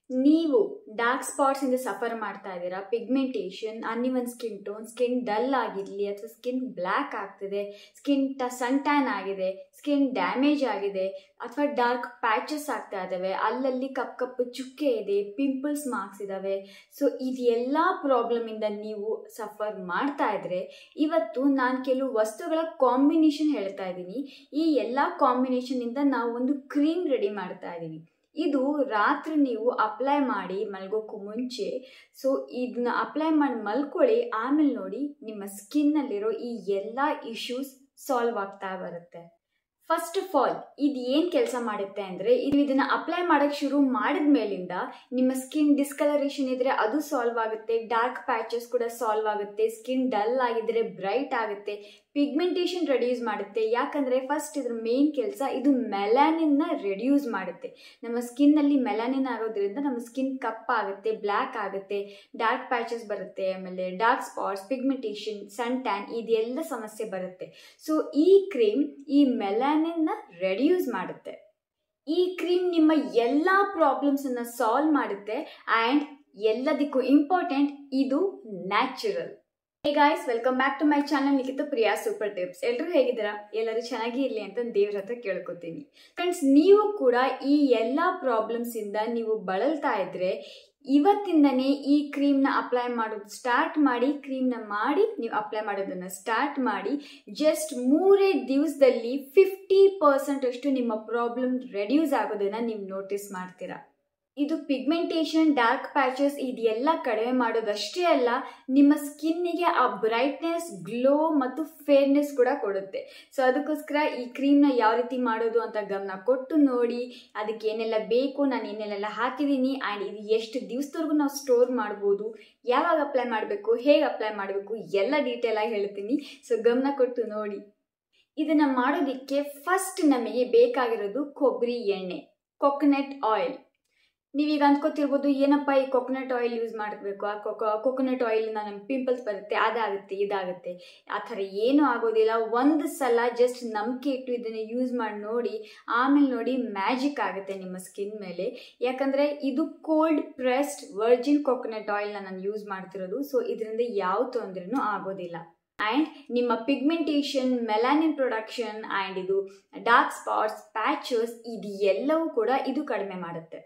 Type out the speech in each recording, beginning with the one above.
ನೀವು dark spots ಇಂದ suffer ಮಾಡ್ತಾ ಇದ್ದೀರಾ pigmentation uneven skin tone skin dull ಆಗಿರಲಿ ಅಥವಾ ಸ್ಕಿನ್ ಬ್ಲ್ಯಾಕ್ ಆಗ್ತಿದೆ ಸ್ಕಿನ್ ಟ ಸನ್ ಟ್ಯಾನ್ ಆಗಿದೆ ಸ್ಕಿನ್ ಡ್ಯಾಮೇಜ್ ಆಗಿದೆ ಅಥವಾ ಡಾರ್ಕ್ ಪ್ಯಾಚಸ್ ಆಗ್ತಾ ಇದ್ದಾವೆ ಅಲ್ಲಲ್ಲಿ ಕಪ್ ಕಪ್ಪು ಚುಕ್ಕೆ ಇದೆ ಪಿಂಪಲ್ಸ್ ಮಾರ್ಕ್ಸ್ ಇದ್ದಾವೆ ಸೊ ಇದೆಲ್ಲ ಪ್ರಾಬ್ಲಮಿಂದ ನೀವು ಸಫರ್ ಮಾಡ್ತಾ ಇದ್ರೆ ಇವತ್ತು ನಾನು ಕೆಲವು ವಸ್ತುಗಳ ಕಾಂಬಿನೇಷನ್ ಹೇಳ್ತಾ ಇದ್ದೀನಿ ಈ ಎಲ್ಲ ಕಾಂಬಿನೇಷನಿಂದ ನಾವು ಒಂದು ಕ್ರೀಮ್ ರೆಡಿ ಮಾಡ್ತಾ ಇದ್ದೀವಿ ಇದು ರಾತ್ರಿ ನೀವು ಅಪ್ಲೈ ಮಾಡಿ ಮಲ್ಗೋಕ್ಕೂ ಮುಂಚೆ ಸೊ ಇದನ್ನ ಅಪ್ಲೈ ಮಾಡಿ ಮಲ್ಕೊಳ್ಳಿ ಆಮೇಲೆ ನೋಡಿ ನಿಮ್ಮ ಸ್ಕಿನ್ನಲ್ಲಿರೋ ಈ ಎಲ್ಲ ಇಶ್ಯೂಸ್ ಸಾಲ್ವ್ ಆಗ್ತಾ ಬರುತ್ತೆ ಫಸ್ಟ್ ಆಫ್ ಆಲ್ ಇದು ಏನು ಕೆಲಸ ಮಾಡುತ್ತೆ ಅಂದರೆ ಇದು ಇದನ್ನ ಅಪ್ಲೈ ಮಾಡೋಕ್ಕೆ ಶುರು ಮಾಡಿದ ಮೇಲಿಂದ ನಿಮ್ಮ ಸ್ಕಿನ್ ಡಿಸ್ಕಲರೇಷನ್ ಇದ್ರೆ ಅದು ಸಾಲ್ವ್ ಆಗುತ್ತೆ ಡಾರ್ಕ್ ಪ್ಯಾಚಸ್ ಕೂಡ ಸಾಲ್ವ್ ಆಗುತ್ತೆ ಸ್ಕಿನ್ ಡಲ್ ಆಗಿದ್ರೆ ಬ್ರೈಟ್ ಆಗುತ್ತೆ ಪಿಗ್ಮೆಂಟೇಷನ್ ರೆಡ್ಯೂಸ್ ಮಾಡುತ್ತೆ ಯಾಕಂದರೆ ಫಸ್ಟ್ ಇದ್ರ ಮೇನ್ ಕೆಲಸ ಇದು ಮೆಲಾನಿನ್ನ ರೆಡ್ಯೂಸ್ ಮಾಡುತ್ತೆ ನಮ್ಮ ಸ್ಕಿನ್ನಲ್ಲಿ ಮೆಲಾನಿನ್ ಆಗೋದ್ರಿಂದ ನಮ್ಮ ಸ್ಕಿನ್ ಕಪ್ಪಾಗುತ್ತೆ ಬ್ಲ್ಯಾಕ್ ಆಗುತ್ತೆ ಡಾರ್ಕ್ ಪ್ಯಾಚಸ್ ಬರುತ್ತೆ ಆಮೇಲೆ dark spots pigmentation sun tan ಇದೆಲ್ಲ ಸಮಸ್ಯೆ ಬರುತ್ತೆ ಸೊ ಈ ಕ್ರೀಮ್ ಈ ಮೆಲಾನಿನ್ನ ರೆಡ್ಯೂಸ್ ಮಾಡುತ್ತೆ ಈ ಕ್ರೀಮ್ ನಿಮ್ಮ ಎಲ್ಲ ಪ್ರಾಬ್ಲಮ್ಸನ್ನು ಸಾಲ್ವ್ ಮಾಡುತ್ತೆ ಆ್ಯಂಡ್ ಎಲ್ಲದಕ್ಕೂ ಇಂಪಾರ್ಟೆಂಟ್ ಇದು natural hey guys welcome back to my channel Nikhita Priya super tips ಎಲ್ಲರೂ ಹೇಗಿದ್ದೀರಾ ಎಲ್ಲರೂ ಚೆನ್ನಾಗಿ ಇರಲಿ ಅಂತ ದೇವ್ರ ಹತ್ರ ಕೇಳ್ಕೊತೀನಿ ಫ್ರೆಂಡ್ಸ್ ನೀವು ಕೂಡ ಈ ಎಲ್ಲ ಪ್ರಾಬ್ಲಮ್ಸಿಂದ ನೀವು ಬಳಲ್ತಾ ಇದ್ರೆ ಇವತ್ತಿಂದನೇ ಈ ಕ್ರೀಮ್ನ ಅಪ್ಲೈ ಮಾಡೋದು ಸ್ಟಾರ್ಟ್ ಮಾಡಿ ಕ್ರೀಮ್ನ ಮಾಡಿ ನೀವು ಅಪ್ಲೈ ಮಾಡೋದನ್ನು ಸ್ಟಾರ್ಟ್ ಮಾಡಿ ಜಸ್ಟ್ ಮೂರೇ ದಿವಸದಲ್ಲಿ ಫಿಫ್ಟಿ ಪರ್ಸೆಂಟ್ ಅಷ್ಟು ನಿಮ್ಮ ಪ್ರಾಬ್ಲಮ್ ರೆಡ್ಯೂಸ್ ಆಗೋದನ್ನು ನೀವು ನೋಟಿಸ್ ಮಾಡ್ತೀರಾ ಇದು ಪಿಗ್ಮೆಂಟೇಷನ್ ಡಾರ್ಕ್ ಪ್ಯಾಚಸ್ ಇದೆಲ್ಲ ಕಡಿಮೆ ಮಾಡೋದಷ್ಟೇ ಅಲ್ಲ ನಿಮ್ಮ ಸ್ಕಿನ್ನಿಗೆ ಆ ಬ್ರೈಟ್ನೆಸ್ ಗ್ಲೋ ಮತ್ತು ಫೇರ್ನೆಸ್ ಕೂಡ ಕೊಡುತ್ತೆ ಸೊ ಅದಕ್ಕೋಸ್ಕರ ಈ ಕ್ರೀಮ್ನ ಯಾವ ರೀತಿ ಮಾಡೋದು ಅಂತ ಗಮನ ಕೊಟ್ಟು ನೋಡಿ ಅದಕ್ಕೆ ಏನೆಲ್ಲ ಬೇಕು ನಾನು ಏನೆಲ್ಲ ಹಾಕಿದ್ದೀನಿ ಆ್ಯಂಡ್ ಇದು ಎಷ್ಟು ದಿವಸದವರೆಗೂ ನಾವು ಸ್ಟೋರ್ ಮಾಡ್ಬೋದು ಯಾವಾಗ ಅಪ್ಲೈ ಮಾಡಬೇಕು ಹೇಗೆ ಅಪ್ಲೈ ಮಾಡಬೇಕು ಎಲ್ಲ ಡೀಟೇಲ್ ಆಗಿ ಹೇಳ್ತೀನಿ ಸೊ ಗಮನ ಕೊಟ್ಟು ನೋಡಿ ಇದನ್ನು ಮಾಡೋದಕ್ಕೆ ಫಸ್ಟ್ ನಮಗೆ ಬೇಕಾಗಿರೋದು ಕೊಬ್ಬರಿ ಎಣ್ಣೆ ಕೊಕೊನಟ್ ಆಯಿಲ್ ನೀವೀಗ ಅಂದ್ಕೋತಿರ್ಬೋದು ಏನಪ್ಪ ಈ ಕೊಕೊನಟ್ ಆಯಿಲ್ ಯೂಸ್ ಮಾಡಬೇಕು ಆ ಕೊಕೊ ಕೊಕೊನಟ್ ಆಯಿಲಿಂದ ನಮ್ಗೆ ಪಿಂಪಲ್ಸ್ ಬರುತ್ತೆ ಅದಾಗುತ್ತೆ ಇದಾಗುತ್ತೆ ಆ ಥರ ಏನೂ ಆಗೋದಿಲ್ಲ ಒಂದು ಸಲ ಜಸ್ಟ್ ನಂಬಿಕೆ ಇಟ್ಟು ಇದನ್ನು ಯೂಸ್ ಮಾಡಿ ನೋಡಿ ಆಮೇಲೆ ನೋಡಿ ಮ್ಯಾಜಿಕ್ ಆಗುತ್ತೆ ನಿಮ್ಮ ಸ್ಕಿನ್ ಮೇಲೆ ಯಾಕಂದರೆ ಇದು ಕೋಲ್ಡ್ ಪ್ರೆಸ್ಡ್ ವರ್ಜಿನ್ ಕೊಕೊನಟ್ ಆಯಿಲ್ನ ನಾನು ಯೂಸ್ ಮಾಡ್ತಿರೋದು ಸೊ ಇದರಿಂದ ಯಾವ ತೊಂದರೆನೂ ಆಗೋದಿಲ್ಲ ಆ್ಯಂಡ್ ನಿಮ್ಮ ಪಿಗ್ಮೆಂಟೇಷನ್ ಮೆಲಾನಿನ್ ಪ್ರೊಡಕ್ಷನ್ ಆ್ಯಂಡ್ ಇದು ಡಾರ್ಕ್ ಸ್ಪಾಟ್ಸ್ ಪ್ಯಾಚಸ್ ಇದು ಎಲ್ಲವೂ ಕೂಡ ಇದು ಕಡಿಮೆ ಮಾಡುತ್ತೆ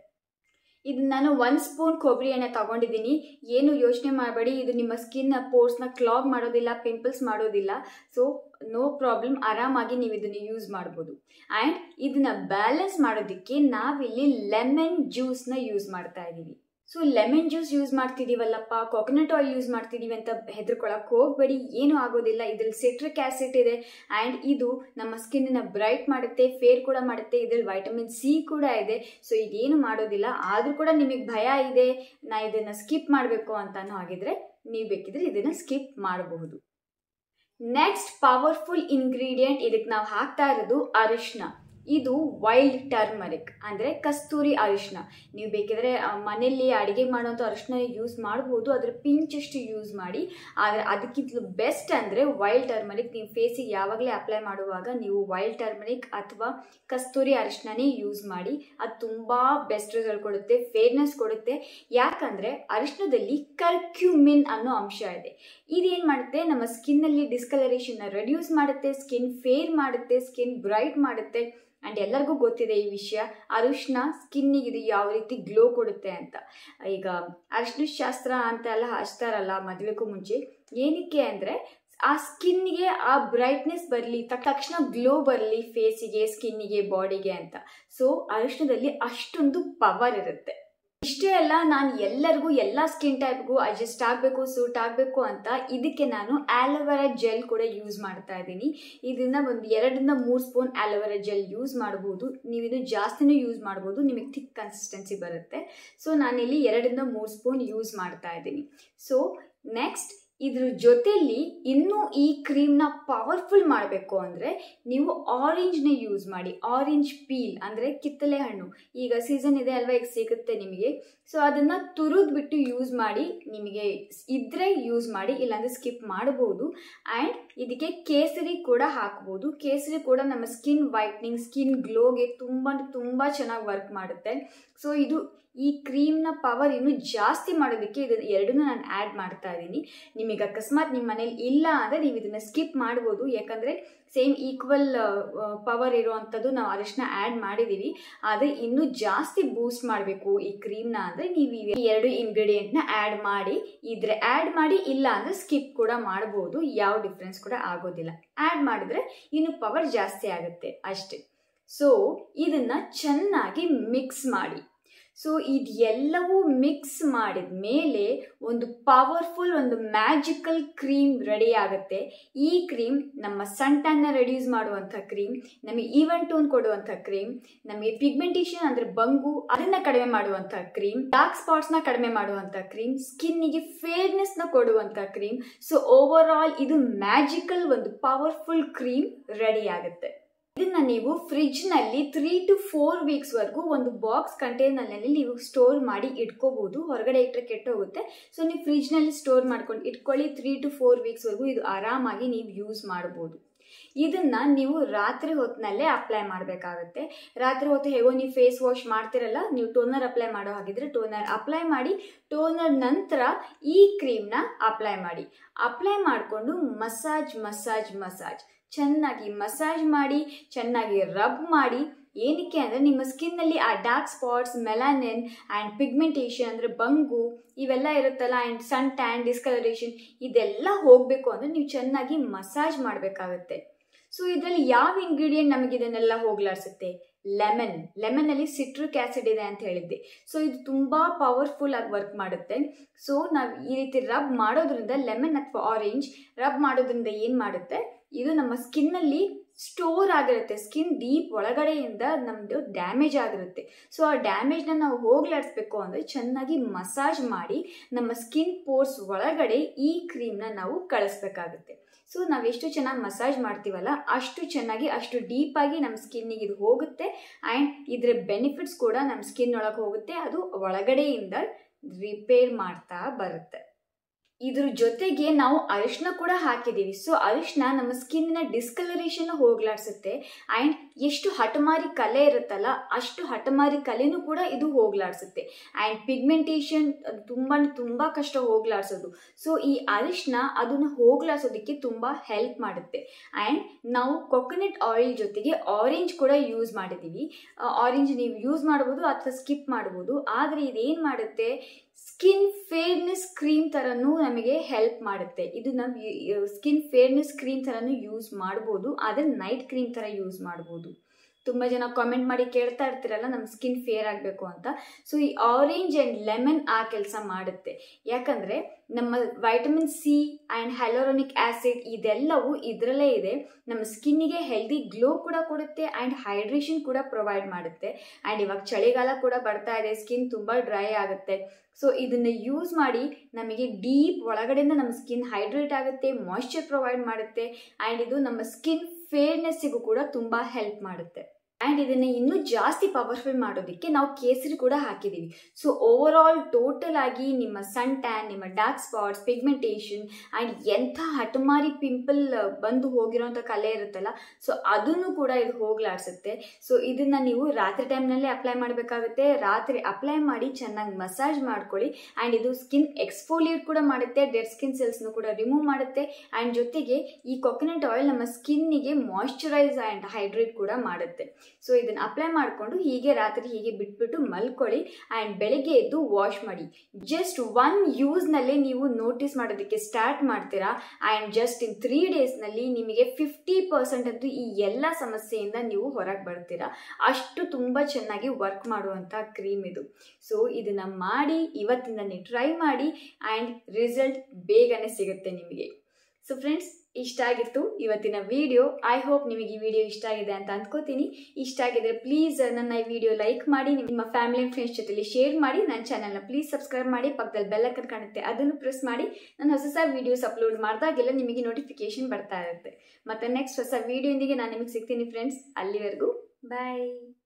ಇದು ನಾನು ಒಂದು ಸ್ಪೂನ್ ಕೊಬ್ಬರಿ ಎಣ್ಣೆ ತಗೊಂಡಿದ್ದೀನಿ ಏನು ಯೋಚನೆ ಮಾಡಬೇಡಿ ಇದು ನಿಮ್ಮ ಸ್ಕಿನ್ ಪೋರ್ಸ್ನ ಕ್ಲಾಗ್ ಮಾಡೋದಿಲ್ಲ ಪಿಂಪಲ್ಸ್ ಮಾಡೋದಿಲ್ಲ ಸೊ ನೋ ಪ್ರಾಬ್ಲಮ್ ಆರಾಮಾಗಿ ನೀವು ಇದನ್ನು ಯೂಸ್ ಮಾಡ್ಬೋದು ಆ್ಯಂಡ್ ಇದನ್ನ ಬ್ಯಾಲೆನ್ಸ್ ಮಾಡೋದಕ್ಕೆ ನಾವಿಲ್ಲಿ ಲೆಮನ್ ಜ್ಯೂಸ್ನ ಯೂಸ್ ಮಾಡ್ತಾ ಇದ್ದೀವಿ ಸೊ ಲೆಮನ್ ಜ್ಯೂಸ್ ಯೂಸ್ ಮಾಡ್ತಿದ್ದೀವಲ್ಲಪ್ಪ ಕೊಕೊನಟ್ ಆಯಿಲ್ ಯೂಸ್ ಮಾಡ್ತಿದ್ದೀವಿ ಅಂತ ಹೆದರ್ಕೊಳಕ್ಕೆ ಹೋಗಬೇಡಿ ಏನೂ ಆಗೋದಿಲ್ಲ ಇದ್ರಲ್ಲಿ ಸಿಟ್ರಿಕ್ ಆ್ಯಸಿಡ್ ಇದೆ ಆ್ಯಂಡ್ ಇದು ನಮ್ಮ ಸ್ಕಿನ್ನ ಬ್ರೈಟ್ ಮಾಡುತ್ತೆ ಫೇರ್ ಕೂಡ ಮಾಡುತ್ತೆ ಇದ್ರಲ್ಲಿ ವೈಟಮಿನ್ ಸಿ ಕೂಡ ಇದೆ ಸೊ ಇದೇನು ಮಾಡೋದಿಲ್ಲ ಆದರೂ ಕೂಡ ನಿಮಗೆ ಭಯ ಇದೆ ನಾ ಇದನ್ನು ಸ್ಕಿಪ್ ಮಾಡಬೇಕು ಅಂತಾನು ಆಗಿದ್ರೆ ನೀವು ಬೇಕಿದ್ರೆ ಇದನ್ನು ಸ್ಕಿಪ್ ಮಾಡಬಹುದು ನೆಕ್ಸ್ಟ್ ಪವರ್ಫುಲ್ ಇಂಗ್ರೀಡಿಯೆಂಟ್ ಇದಕ್ಕೆ ನಾವು ಹಾಕ್ತಾ ಇರೋದು ಅರಿಶಿನ ಇದು ವೈಲ್ಡ್ ಟರ್ಮರಿಕ್ ಅಂದರೆ ಕಸ್ತೂರಿ ಅರಿಶಿನ ನೀವು ಬೇಕಿದ್ರೆ ಮನೆಯಲ್ಲಿ ಅಡುಗೆ ಮಾಡೋಂಥ ಅರಿಶಿನ ಯೂಸ್ ಮಾಡ್ಬೋದು ಅದರ ಪಿಂಚಷ್ಟು ಯೂಸ್ ಮಾಡಿ ಆದರೆ ಅದಕ್ಕಿಂತಲೂ ಬೆಸ್ಟ್ ಅಂದರೆ ವೈಲ್ಡ್ ಟರ್ಮರಿಕ್ ನೀವು ಫೇಸಿಗೆ ಯಾವಾಗಲೇ ಅಪ್ಲೈ ಮಾಡುವಾಗ ನೀವು ವೈಲ್ಡ್ ಟರ್ಮರಿಕ್ ಅಥವಾ ಕಸ್ತೂರಿ ಅರಿಶಿನೇ ಯೂಸ್ ಮಾಡಿ ಅದು ತುಂಬ ಬೆಸ್ಟ್ ರಿಸಲ್ಟ್ ಕೊಡುತ್ತೆ ಫೇರ್ನೆಸ್ ಕೊಡುತ್ತೆ ಯಾಕಂದರೆ ಅರಿಶಿನದಲ್ಲಿ ಕರ್ಕ್ಯುಮಿನ್ ಅನ್ನೋ ಅಂಶ ಇದೆ ಇದೇನು ಮಾಡುತ್ತೆ ನಮ್ಮ ಸ್ಕಿನ್ನಲ್ಲಿ ಡಿಸ್ಕಲರೇಷನ್ನ ರೆಡ್ಯೂಸ್ ಮಾಡುತ್ತೆ ಸ್ಕಿನ್ ಫೇರ್ ಮಾಡುತ್ತೆ ಸ್ಕಿನ್ ಬ್ರೈಟ್ ಮಾಡುತ್ತೆ ಆ್ಯಂಡ್ ಎಲ್ಲರಿಗೂ ಗೊತ್ತಿದೆ ಈ ವಿಷಯ ಅರಿಶಿನ ಸ್ಕಿನ್ನಿಗೆ ಇದು ಯಾವ ರೀತಿ ಗ್ಲೋ ಕೊಡುತ್ತೆ ಅಂತ ಈಗ ಅರಿಶಿನ ಶಾಸ್ತ್ರ ಅಂತ ಎಲ್ಲ ಹಚ್ತಾರಲ್ಲ ಮದುವೆಗೂ ಮುಂಚೆ ಏನಕ್ಕೆ ಅಂದರೆ ಆ ಸ್ಕಿನ್ನಿಗೆ ಆ ಬ್ರೈಟ್ನೆಸ್ ಬರಲಿ ತಕ್ಷಣ ಗ್ಲೋ ಬರಲಿ ಫೇಸಿಗೆ ಸ್ಕಿನ್ನಿಗೆ ಬಾಡಿಗೆ ಅಂತ ಸೊ ಅರಿಶಿನದಲ್ಲಿ ಅಷ್ಟೊಂದು ಪವರ್ ಇರುತ್ತೆ ಇಷ್ಟೇ ಅಲ್ಲ ನಾನು ಎಲ್ಲರಿಗೂ ಎಲ್ಲ ಸ್ಕಿನ್ ಟೈಪ್ಗೂ ಅಡ್ಜಸ್ಟ್ ಆಗಬೇಕು ಸೂಟ್ ಆಗಬೇಕು ಅಂತ ಇದಕ್ಕೆ ನಾನು ಆಲೋವೆರಾ ಜೆಲ್ ಕೂಡ ಯೂಸ್ ಮಾಡ್ತಾ ಇದ್ದೀನಿ ಇದನ್ನ ಒಂದು ಎರಡರಿಂದ ಮೂರು ಸ್ಪೂನ್ ಆಲೋವೆರಾ ಜೆಲ್ ಯೂಸ್ ಮಾಡ್ಬೋದು ನೀವು ಇದು ಜಾಸ್ತಿನೂ ಯೂಸ್ ಮಾಡ್ಬೋದು ನಿಮಗೆ ಥಿಕ್ ಕನ್ಸಿಸ್ಟೆನ್ಸಿ ಬರುತ್ತೆ ಸೊ ನಾನಿಲ್ಲಿ ಎರಡರಿಂದ ಮೂರು ಸ್ಪೂನ್ ಯೂಸ್ ಮಾಡ್ತಾ ಇದ್ದೀನಿ ಸೊ ನೆಕ್ಸ್ಟ್ ಇದ್ರ ಜೊತೆಲಿ ಇನ್ನೂ ಈ ಕ್ರೀಮ್ನ ಪವರ್ಫುಲ್ ಮಾಡಬೇಕು ಅಂದರೆ ನೀವು ಆರೆಂಜ್ನ ಯೂಸ್ ಮಾಡಿ ಆರೆಂಜ್ ಪೀಲ್ ಅಂದರೆ ಕಿತ್ತಲೆ ಹಣ್ಣು ಈಗ ಸೀಸನ್ ಇದೆ ಅಲ್ವಾ ಈಗ ಸಿಗುತ್ತೆ ನಿಮಗೆ ಸೊ ಅದನ್ನು ತುರಿದು ಬಿಟ್ಟು ಯೂಸ್ ಮಾಡಿ ನಿಮಗೆ ಇದ್ದರೆ ಯೂಸ್ ಮಾಡಿ ಇಲ್ಲಾಂದರೆ ಸ್ಕಿಪ್ ಮಾಡಬಹುದು ಆ್ಯಂಡ್ ಇದಕ್ಕೆ ಕೇಸರಿ ಕೂಡ ಹಾಕ್ಬೋದು ಕೇಸರಿ ಕೂಡ ನಮ್ಮ ಸ್ಕಿನ್ ವೈಟ್ನಿಂಗ್ ಸ್ಕಿನ್ ಗ್ಲೋಗೆ ತುಂಬ ತುಂಬ ಚೆನ್ನಾಗಿ ವರ್ಕ್ ಮಾಡುತ್ತೆ ಸೊ ಇದು ಈ ಕ್ರೀಮ್ನ ಪವರ್ ಇನ್ನೂ ಜಾಸ್ತಿ ಮಾಡೋದಕ್ಕೆ ಇದನ್ನು ಎರಡನ್ನೂ ನಾನು ಆ್ಯಡ್ ಮಾಡ್ತಾ ಇದ್ದೀನಿ ನಿಮಗೆ ಅಕಸ್ಮಾತ್ ನಿಮ್ಮ ಮನೇಲಿ ಇಲ್ಲ ಅಂದರೆ ನೀವು ಇದನ್ನು ಸ್ಕಿಪ್ ಮಾಡ್ಬೋದು ಯಾಕಂದರೆ ಸೇಮ್ ಈಕ್ವಲ್ ಪವರ್ ಇರುವಂಥದ್ದು ನಾವು ಅರಿಶಿನ ಆ್ಯಡ್ ಮಾಡಿದ್ದೀವಿ ಆದರೆ ಇನ್ನೂ ಜಾಸ್ತಿ ಬೂಸ್ಟ್ ಮಾಡಬೇಕು ಈ ಕ್ರೀಮ್ನ ಅಂದರೆ ನೀವು ಈ ಎರಡು ಇಂಗ್ರೀಡಿಯೆಂಟ್ನ ಆ್ಯಡ್ ಮಾಡಿ ಇದ್ರೆ ಆ್ಯಡ್ ಮಾಡಿ ಇಲ್ಲ ಅಂದರೆ ಸ್ಕಿಪ್ ಕೂಡ ಮಾಡ್ಬೋದು ಯಾವ ಡಿಫ್ರೆನ್ಸ್ ಕೂಡ ಆಗೋದಿಲ್ಲ ಆ್ಯಡ್ ಮಾಡಿದ್ರೆ ಇನ್ನು ಪವರ್ ಜಾಸ್ತಿ ಆಗುತ್ತೆ ಅಷ್ಟೇ ಸೊ ಇದನ್ನು ಚೆನ್ನಾಗಿ ಮಿಕ್ಸ್ ಮಾಡಿ ಸೊ ಇದೆಲ್ಲವೂ ಮಿಕ್ಸ್ ಮಾಡಿದ ಮೇಲೆ ಒಂದು ಪವರ್ಫುಲ್ ಒಂದು ಮ್ಯಾಜಿಕಲ್ ಕ್ರೀಮ್ ರೆಡಿ ಆಗುತ್ತೆ ಈ ಕ್ರೀಮ್ ನಮ್ಮ ಸಣ್ಣ ರೆಡ್ಯೂಸ್ ಮಾಡುವಂಥ ಕ್ರೀಮ್ ನಮಗೆ ಈವನ್ ಟೋನ್ ಕೊಡುವಂಥ ಕ್ರೀಮ್ ನಮಗೆ ಪಿಗ್ಮೆಂಟೇಷನ್ ಅಂದರೆ ಬಂಗು ಅದನ್ನ ಕಡಿಮೆ ಮಾಡುವಂಥ ಕ್ರೀಮ್ ಡಾರ್ಕ್ ಸ್ಪಾಟ್ಸ್ನ ಕಡಿಮೆ ಮಾಡುವಂಥ ಕ್ರೀಮ್ ಸ್ಕಿನ್ನಿಗೆ ಫೇರ್ನೆಸ್ನ ಕೊಡುವಂಥ ಕ್ರೀಮ್ ಸೊ ಓವರ್ ಆಲ್ ಇದು ಮ್ಯಾಜಿಕಲ್ ಒಂದು ಪವರ್ಫುಲ್ ಕ್ರೀಮ್ ರೆಡಿ ಆಗುತ್ತೆ ಇದನ್ನ ನೀವು ಫ್ರಿಜ್ ನಲ್ಲಿ ತ್ರೀ ಟು ಫೋರ್ ವೀಕ್ಸ್ ವರೆಗೂ ಒಂದು ಬಾಕ್ಸ್ ಕಂಟೈನರ್ ನಲ್ಲಿ ನೀವು ಸ್ಟೋರ್ ಮಾಡಿ ಇಟ್ಕೋಬಹುದು ಹೊರಗಡೆ ಇಟ್ಟರೆ ಕೆಟ್ಟೋಗುತ್ತೆ ಸೊ ನೀವು ಫ್ರಿಜ್ ನಲ್ಲಿ ಸ್ಟೋರ್ ಮಾಡ್ಕೊಂಡು ಇಟ್ಕೊಳ್ಳಿ ತ್ರೀ ಟು ಫೋರ್ ವೀಕ್ಸ್ ವರೆಗೂ ಇದು ಆರಾಮಾಗಿ ನೀವು ಯೂಸ್ ಮಾಡಬಹುದು ಇದನ್ನ ನೀವು ರಾತ್ರಿ ಹೊತ್ತಿನಲ್ಲೇ ಅಪ್ಲೈ ಮಾಡಬೇಕಾಗುತ್ತೆ ರಾತ್ರಿ ಹೊತ್ತು ಹೇಗೋ ನೀವು ಫೇಸ್ ವಾಶ್ ಮಾಡ್ತಿರಲ್ಲ ನೀವು ಟೋನರ್ ಅಪ್ಲೈ ಮಾಡೋ ಹಾಗಿದ್ರೆ ಟೋನರ್ ಅಪ್ಲೈ ಮಾಡಿ ಟೋನರ್ ನಂತರ ಈ ಕ್ರೀಮ್ನ ಅಪ್ಲೈ ಮಾಡಿ ಅಪ್ಲೈ ಮಾಡಿಕೊಂಡು ಮಸಾಜ್ ಮಸಾಜ್ ಮಸಾಜ್ ಚೆನ್ನಾಗಿ ಮಸಾಜ್ ಮಾಡಿ ಚೆನ್ನಾಗಿ ರಬ್ ಮಾಡಿ ಏನಕ್ಕೆ ಅಂದರೆ ನಿಮ್ಮ ಸ್ಕಿನ್ನಲ್ಲಿ ಆ dark spots melanin and pigmentation ಅಂದರೆ ಬಂಗು ಇವೆಲ್ಲ ಇರುತ್ತಲ್ಲ ಆ್ಯಂಡ್ ಸನ್ ಟ್ಯಾನ್ ಡಿಸ್ಕಲರೇಷನ್ ಇದೆಲ್ಲ ಹೋಗಬೇಕು ಅಂದರೆ ನೀವು ಚೆನ್ನಾಗಿ ಮಸಾಜ್ ಮಾಡಬೇಕಾಗತ್ತೆ ಸೊ ಇದರಲ್ಲಿ ಯಾವ ಇಂಗ್ರೀಡಿಯೆಂಟ್ ನಮಗೆ ಇದನ್ನೆಲ್ಲ ಹೋಗ್ಲಾಡ್ಸುತ್ತೆ ಲೆಮನ್ ಲೆಮನಲ್ಲಿ ಸಿಟ್ರಿಕ್ ಆ್ಯಸಿಡ್ ಇದೆ ಅಂತ ಹೇಳಿದ್ದೆ ಸೊ ಇದು ತುಂಬ ಪವರ್ಫುಲ್ ಆಗಿ ವರ್ಕ್ ಮಾಡುತ್ತೆ ಸೊ ನಾವು ಈ ರೀತಿ ರಬ್ ಮಾಡೋದ್ರಿಂದ ಲೆಮನ್ ಅಥವಾ ಆರೆಂಜ್ ರಬ್ ಮಾಡೋದ್ರಿಂದ ಏನು ಮಾಡುತ್ತೆ ಇದು ನಮ್ಮ ಸ್ಕಿನ್ನಲ್ಲಿ ಸ್ಟೋರ್ ಆಗಿರುತ್ತೆ ಸ್ಕಿನ್ ಡೀಪ್ ಒಳಗಡೆಯಿಂದ ನಮ್ಮದು ಡ್ಯಾಮೇಜ್ ಆಗಿರುತ್ತೆ ಸೊ ಆ ಡ್ಯಾಮೇಜ್ನ ನಾವು ಹೋಗ್ಲಾಡಿಸ್ಬೇಕು ಅಂದರೆ ಚೆನ್ನಾಗಿ ಮಸಾಜ್ ಮಾಡಿ ನಮ್ಮ ಸ್ಕಿನ್ ಪೋರ್ಸ್ ಒಳಗಡೆ ಈ ಕ್ರೀಮ್ನ ನಾವು ಕಳಿಸ್ಬೇಕಾಗುತ್ತೆ ಸೊ ನಾವು ಎಷ್ಟು ಚೆನ್ನಾಗಿ ಮಸಾಜ್ ಮಾಡ್ತೀವಲ್ಲ ಅಷ್ಟು ಚೆನ್ನಾಗಿ ಅಷ್ಟು ಡೀಪಾಗಿ ನಮ್ಮ ಸ್ಕಿನ್ನಿಗೆ ಇದು ಹೋಗುತ್ತೆ ಆ್ಯಂಡ್ ಇದರ ಬೆನಿಫಿಟ್ಸ್ ಕೂಡ ನಮ್ಮ ಸ್ಕಿನ್ ಒಳಗೆ ಹೋಗುತ್ತೆ ಅದು ಒಳಗಡೆಯಿಂದ ರಿಪೇರ್ ಮಾಡ್ತಾ ಬರುತ್ತೆ ಇದ್ರ ಜೊತೆಗೆ ನಾವು ಅರಿಶಿನ ಕೂಡ ಹಾಕಿದ್ದೀವಿ ಸೊ ಅರಿಶಿನ ನಮ್ಮ ಸ್ಕಿನ್ನ ಡಿಸ್ಕಲರೇಷನ್ ಹೋಗ್ಲಾಡ್ಸುತ್ತೆ ಆ್ಯಂಡ್ ಎಷ್ಟು ಹಠಮಾರಿ ಕಲೆ ಇರುತ್ತಲ್ಲ ಅಷ್ಟು ಹಠಮಾರಿ ಕಲೆನೂ ಕೂಡ ಇದು ಹೋಗ್ಲಾಡ್ಸುತ್ತೆ ಆ್ಯಂಡ್ ಪಿಗ್ಮೆಂಟೇಷನ್ ಅದು ತುಂಬ ತುಂಬ ಕಷ್ಟ ಹೋಗ್ಲಾಡ್ಸೋದು ಸೊ ಈ ಅರಿಶಿನ ಅದನ್ನು ಹೋಗ್ಲಾಡ್ಸೋದಕ್ಕೆ ತುಂಬ ಹೆಲ್ಪ್ ಮಾಡುತ್ತೆ ಆ್ಯಂಡ್ ನಾವು ಕೊಕೊನಟ್ ಆಯಿಲ್ ಜೊತೆಗೆ ಆರೆಂಜ್ ಕೂಡ ಯೂಸ್ ಮಾಡಿದ್ದೀವಿ ಆರೆಂಜ್ ನೀವು ಯೂಸ್ ಮಾಡ್ಬೋದು ಅಥವಾ ಸ್ಕಿಪ್ ಮಾಡ್ಬೋದು ಆದರೆ ಇದೇನು ಮಾಡುತ್ತೆ ಸ್ಕಿನ್ ಫೇರ್ನೆಸ್ ಕ್ರೀಮ್ ಥರನೂ ನಮಗೆ ಹೆಲ್ಪ್ ಮಾಡುತ್ತೆ ಇದು ನಾವು ಸ್ಕಿನ್ ಫೇರ್ನೆಸ್ ಕ್ರೀಮ್ ಥರನೂ ಯೂಸ್ ಮಾಡ್ಬೋದು ಆದರೆ ನೈಟ್ ಕ್ರೀಮ್ ಥರ ಯೂಸ್ ಮಾಡ್ಬೋದು ತುಂಬ ಜನ ಕಾಮೆಂಟ್ ಮಾಡಿ ಕೇಳ್ತಾ ಇರ್ತೀರಲ್ಲ ನಮ್ಮ ಸ್ಕಿನ್ ಫೇರ್ ಆಗಬೇಕು ಅಂತ ಸೊ ಈ ಆರೆಂಜ್ ಆ್ಯಂಡ್ ಲೆಮನ್ ಆ ಕೆಲಸ ಮಾಡುತ್ತೆ ಯಾಕಂದರೆ ನಮ್ಮ vitamin C and hyaluronic acid ಇದೆಲ್ಲವೂ ಇದರಲ್ಲೇ ಇದೆ ನಮ್ಮ ಸ್ಕಿನ್ನಿಗೆ ಹೆಲ್ದಿ ಗ್ಲೋ ಕೂಡ ಕೊಡುತ್ತೆ ಆ್ಯಂಡ್ ಹೈಡ್ರೇಷನ್ ಕೂಡ ಪ್ರೊವೈಡ್ ಮಾಡುತ್ತೆ ಆ್ಯಂಡ್ ಇವಾಗ ಚಳಿಗಾಲ ಕೂಡ ಬರ್ತಾ ಇದೆ ಸ್ಕಿನ್ ತುಂಬ ಡ್ರೈ ಆಗುತ್ತೆ ಸೊ ಇದನ್ನು ಯೂಸ್ ಮಾಡಿ ನಮಗೆ ಡೀಪ್ ಒಳಗಡೆಯಿಂದ ನಮ್ಮ ಸ್ಕಿನ್ ಹೈಡ್ರೇಟ್ ಆಗುತ್ತೆ ಮಾಯ್ಶ್ಚರ್ ಪ್ರೊವೈಡ್ ಮಾಡುತ್ತೆ ಆ್ಯಂಡ್ ಇದು ನಮ್ಮ ಸ್ಕಿನ್ ಫೇರ್ನೆಸ್ಸಿಗೂ ಕೂಡ ತುಂಬ ಹೆಲ್ಪ್ ಮಾಡುತ್ತೆ ಆ್ಯಂಡ್ ಇದನ್ನು ಇನ್ನೂ ಜಾಸ್ತಿ ಪವರ್ಫುಲ್ ಮಾಡೋದಕ್ಕೆ ನಾವು ಕೇಸರಿ ಕೂಡ ಹಾಕಿದ್ದೀವಿ ಸೊ ಓವರ್ ಆಲ್ ಟೋಟಲ್ ಆಗಿ ನಿಮ್ಮ ಸನ್ ಟ್ಯಾನ್ ನಿಮ್ಮ ಡಾರ್ಕ್ ಸ್ಪಾಟ್ಸ್ ಪಿಗ್ಮೆಂಟೇಷನ್ ಆ್ಯಂಡ್ ಎಂಥ ಹಠಮಾರಿ ಪಿಂಪಲ್ ಬಂದು ಹೋಗಿರೋಂಥ ಕಲೆ ಇರುತ್ತಲ್ಲ ಸೊ ಅದನ್ನು ಕೂಡ ಇದು ಹೋಗ್ಲಾಡ್ಸುತ್ತೆ ಸೊ ಇದನ್ನು ನೀವು ರಾತ್ರಿ ಟೈಮ್ನಲ್ಲೇ ಅಪ್ಲೈ ಮಾಡಬೇಕಾಗುತ್ತೆ ರಾತ್ರಿ ಅಪ್ಲೈ ಮಾಡಿ ಚೆನ್ನಾಗಿ ಮಸಾಜ್ ಮಾಡ್ಕೊಳ್ಳಿ ಆ್ಯಂಡ್ ಇದು ಸ್ಕಿನ್ ಎಕ್ಸ್ಫೋಲಿಯೇಟ್ ಕೂಡ ಮಾಡುತ್ತೆ ಡೆಡ್ ಸ್ಕಿನ್ ಸೆಲ್ಸ್ನು ಕೂಡ ರಿಮೂವ್ ಮಾಡುತ್ತೆ ಆ್ಯಂಡ್ ಜೊತೆಗೆ ಈ ಕೊಕೊನಟ್ ಆಯಿಲ್ ನಮ್ಮ ಸ್ಕಿನ್ನಿಗೆ ಮಾಯ್ಶ್ಚರೈಸ್ ಆ್ಯಂಡ್ ಹೈಡ್ರೇಟ್ ಕೂಡ ಮಾಡುತ್ತೆ ಸೊ ಇದನ್ನು ಅಪ್ಲೈ ಮಾಡಿಕೊಂಡು ಹೀಗೆ ರಾತ್ರಿ ಹೀಗೆ ಬಿಟ್ಬಿಟ್ಟು ಮಲ್ಕೊಳ್ಳಿ ಆ್ಯಂಡ್ ಬೆಳಗ್ಗೆ ಎದ್ದು ವಾಶ್ ಮಾಡಿ ಜಸ್ಟ್ ಒನ್ ಯೂಸ್ನಲ್ಲೇ ನೀವು ನೋಟಿಸ್ ಮಾಡೋದಕ್ಕೆ ಸ್ಟಾರ್ಟ್ ಮಾಡ್ತೀರಾ ಆ್ಯಂಡ್ ಜಸ್ಟ್ ಇನ್ ತ್ರೀ ಡೇಸ್ನಲ್ಲಿ ನಿಮಗೆ ಫಿಫ್ಟಿ ಪರ್ಸೆಂಟ್ ಅಂತೂ ಈ ಎಲ್ಲ ಸಮಸ್ಯೆಯಿಂದ ನೀವು ಹೊರಗೆ ಬರ್ತೀರಾ ಅಷ್ಟು ತುಂಬ ಚೆನ್ನಾಗಿ ವರ್ಕ್ ಮಾಡುವಂಥ ಕ್ರೀಮ್ ಇದು ಸೊ ಇದನ್ನು ಮಾಡಿ ಇವತ್ತಿಂದ ನೀವು ಟ್ರೈ ಮಾಡಿ ಆ್ಯಂಡ್ ರಿಸಲ್ಟ್ ಬೇಗನೆ ಸಿಗುತ್ತೆ ನಿಮಗೆ ಸೊ ಫ್ರೆಂಡ್ಸ್ ಇಷ್ಟ ಆಗಿತ್ತು ಇವತ್ತಿನ ವಿಡಿಯೋ ಐ ಹೋಪ್ ನಿಮಗೆ ಈ ವಿಡಿಯೋ ಇಷ್ಟ ಆಗಿದೆ ಅಂತ ಅಂದ್ಕೋತೀನಿ ಇಷ್ಟ ಆಗಿದ್ರೆ ಪ್ಲೀಸ್ ನನ್ನ ಈ ವಿಡಿಯೋ ಲೈಕ್ ಮಾಡಿ ನಿಮ್ಮ ಫ್ಯಾಮಿಲಿ ಆ್ಯಂಡ್ ಫ್ರೆಂಡ್ಸ್ ಜೊತೆಲಿ ಶೇರ್ ಮಾಡಿ ನನ್ನ ಚಾನಲ್ನ ಪ್ಲೀಸ್ ಸಬ್ಸ್ಕ್ರೈಬ್ ಮಾಡಿ ಪಕ್ಕದಲ್ಲಿ ಬೆಲ್ಲಕ್ಕನ್ ಕಾಣುತ್ತೆ ಅದನ್ನು ಪ್ರೆಸ್ ಮಾಡಿ ನಾನು ಹೊಸ ಹೊಸ ವೀಡಿಯೋಸ್ ಅಪ್ಲೋಡ್ ಮಾಡಿದಾಗೆಲ್ಲ ನಿಮಗೆ ನೋಟಿಫಿಕೇಶನ್ ಬರ್ತಾ ಇರುತ್ತೆ ಮತ್ತೆ ನೆಕ್ಸ್ಟ್ ಹೊಸ ವೀಡಿಯೋಂದಿಗೆ ನಾನು ನಿಮಗೆ ಸಿಗ್ತೀನಿ ಫ್ರೆಂಡ್ಸ್ ಅಲ್ಲಿವರೆಗೂ ಬಾಯ್